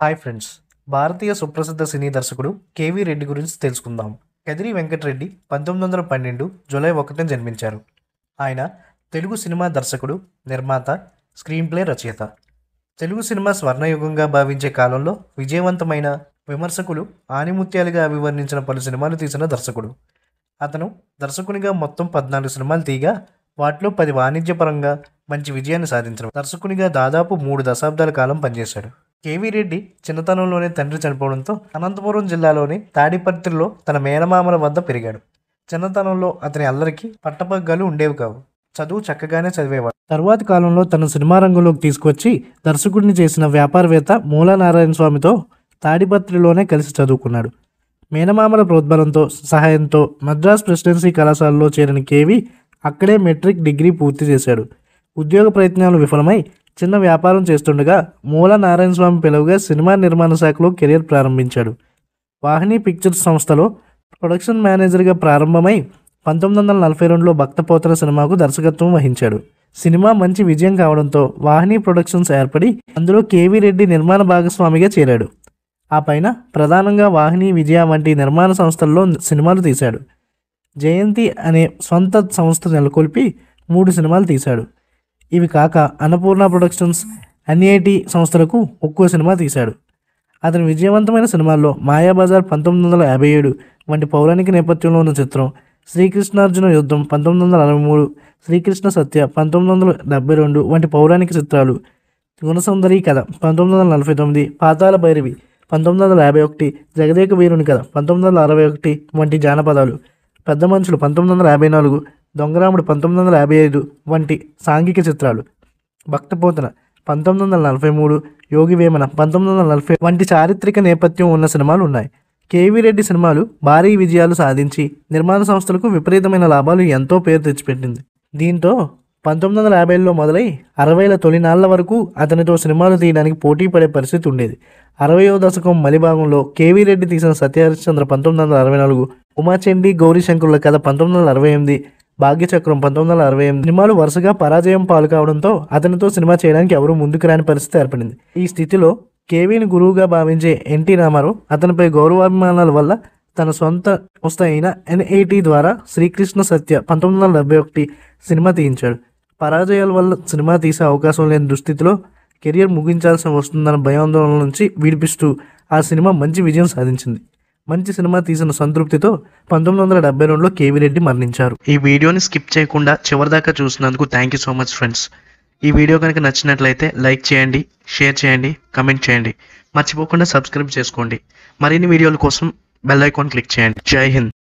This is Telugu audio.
హాయ్ ఫ్రెండ్స్ భారతీయ సుప్రసిద్ధ సినీ దర్శకుడు కేవీ రెడ్డి గురించి తెలుసుకుందాం కదిరి వెంకటరెడ్డి పంతొమ్మిది వందల పన్నెండు జూలై ఒకటిన జన్మించారు ఆయన తెలుగు సినిమా దర్శకుడు నిర్మాత స్క్రీన్ ప్లే రచయిత తెలుగు సినిమా స్వర్ణయుగంగా భావించే కాలంలో విజయవంతమైన విమర్శకులు ఆనిముత్యాలుగా అభివర్ణించిన పలు సినిమాలు తీసిన దర్శకుడు అతను దర్శకునిగా మొత్తం పద్నాలుగు సినిమాలు తీయగా వాటిలో పది వాణిజ్యపరంగా మంచి విజయాన్ని సాధించడం దర్శకునిగా దాదాపు మూడు దశాబ్దాల కాలం పనిచేశాడు కేవీ రెడ్డి చిన్నతనంలోనే తండ్రి చనిపోవడంతో అనంతపురం జిల్లాలోని తాడిపత్రిలో తన మేనమామల వద్ద పెరిగాడు చిన్నతనంలో అతని అల్లరికి పట్టపగ్గాలు ఉండేవి కావు చదువు చక్కగానే చదివేవాడు తరువాతి కాలంలో తన సినిమా రంగంలోకి తీసుకొచ్చి దర్శకుడిని చేసిన వ్యాపారవేత్త మూలనారాయణ స్వామితో తాడిపత్రిలోనే కలిసి చదువుకున్నాడు మేనమామల ప్రోద్బలంతో సహాయంతో మద్రాస్ ప్రెసిడెన్సీ కళాశాలలో చేరిన కేవి అక్కడే మెట్రిక్ డిగ్రీ పూర్తి చేశాడు ఉద్యోగ ప్రయత్నాలు విఫలమై చిన్న వ్యాపారం చేస్తుండగా మూల నారాయణ స్వామి పిలువగా సినిమా నిర్మాణ శాఖలో కెరీర్ ప్రారంభించాడు వాహిని పిక్చర్స్ సంస్థలో ప్రొడక్షన్ మేనేజర్గా ప్రారంభమై పంతొమ్మిది వందల నలభై రెండులో భక్తపోతన సినిమాకు దర్శకత్వం వహించాడు సినిమా మంచి విజయం కావడంతో వాహిని ప్రొడక్షన్స్ ఏర్పడి అందులో కేవీ రెడ్డి నిర్మాణ భాగస్వామిగా చేరాడు ఆ పైన ప్రధానంగా వాహిని విజయ వంటి నిర్మాణ సంస్థల్లో సినిమాలు తీశాడు జయంతి అనే సొంత సంస్థ నెలకొల్పి మూడు సినిమాలు తీశాడు ఇవి కాక అన్నపూర్ణ ప్రొడక్షన్స్ ఎన్ఏటి సంస్థలకు ఒక్కో సినిమా తీశాడు అతని విజయవంతమైన సినిమాల్లో మాయాబజార్ పంతొమ్మిది వందల యాభై ఏడు వంటి పౌరాణిక నేపథ్యంలో ఉన్న చిత్రం శ్రీకృష్ణార్జున యుద్ధం పంతొమ్మిది వందల అరవై మూడు శ్రీకృష్ణ సత్య పంతొమ్మిది వందల డెబ్బై రెండు వంటి పౌరాణిక చిత్రాలు గుణసుందరి కథ పంతొమ్మిది వందల నలభై తొమ్మిది పాతాల భైరవి పంతొమ్మిది వందల యాభై ఒకటి జగదేక వీరుని కథ పంతొమ్మిది వందల అరవై ఒకటి వంటి జానపదాలు పెద్ద మనుషులు పంతొమ్మిది వందల యాభై నాలుగు దొంగరాముడు పంతొమ్మిది వందల యాభై ఐదు వంటి సాంఘిక చిత్రాలు భక్తపోతన పంతొమ్మిది వందల నలభై మూడు యోగి వేమన పంతొమ్మిది వందల నలభై వంటి చారిత్రక నేపథ్యం ఉన్న సినిమాలు ఉన్నాయి కేవీ రెడ్డి సినిమాలు భారీ విజయాలు సాధించి నిర్మాణ సంస్థలకు విపరీతమైన లాభాలు ఎంతో పేరు తెచ్చిపెట్టింది దీంతో పంతొమ్మిది వందల యాభైలో మొదలై అరవైల తొలినాళ్ల వరకు అతనితో సినిమాలు తీయడానికి పోటీ పడే పరిస్థితి ఉండేది అరవయో దశకం మలిభాగంలో కేవీ రెడ్డి తీసిన సత్యహరిశ్చంద్ర పంతొమ్మిది వందల అరవై నాలుగు ఉమాచండి గౌరీశంకరుల కథ పంతొమ్మిది వందల అరవై ఎనిమిది భాగ్యచక్రం పంతొమ్మిది వందల అరవై ఎనిమిది సినిమాలు వరుసగా పరాజయం పాలు కావడంతో అతనితో సినిమా చేయడానికి ఎవరూ ముందుకు రాని పరిస్థితి ఏర్పడింది ఈ స్థితిలో కేవీని గురువుగా భావించే ఎన్టీ రామారావు అతనిపై గౌరవాభిమానాల వల్ల తన సొంత సంస్థ అయిన ఎన్ఏటి ద్వారా శ్రీకృష్ణ సత్య పంతొమ్మిది వందల డెబ్బై ఒకటి సినిమా తీయించాడు పరాజయాల వల్ల సినిమా తీసే అవకాశం లేని దుస్థితిలో కెరియర్ ముగించాల్సి వస్తుందన్న భయాందోళన నుంచి విడిపిస్తూ ఆ సినిమా మంచి విజయం సాధించింది మంచి సినిమా తీసిన సంతృప్తితో పంతొమ్మిది వందల డెబ్బై రెండులో కేవీ రెడ్డి మరణించారు ఈ వీడియోని స్కిప్ చేయకుండా చివరిదాకా చూసినందుకు thank you so much friends ఈ వీడియో కనుక నచ్చినట్లయితే లైక్ చేయండి షేర్ చేయండి కమెంట్ చేయండి మర్చిపోకుండా సబ్స్క్రైబ్ చేసుకోండి మరిన్ని వీడియోల కోసం బెల్ ఐకాన్ క్లిక్ చేయండి జై హింద్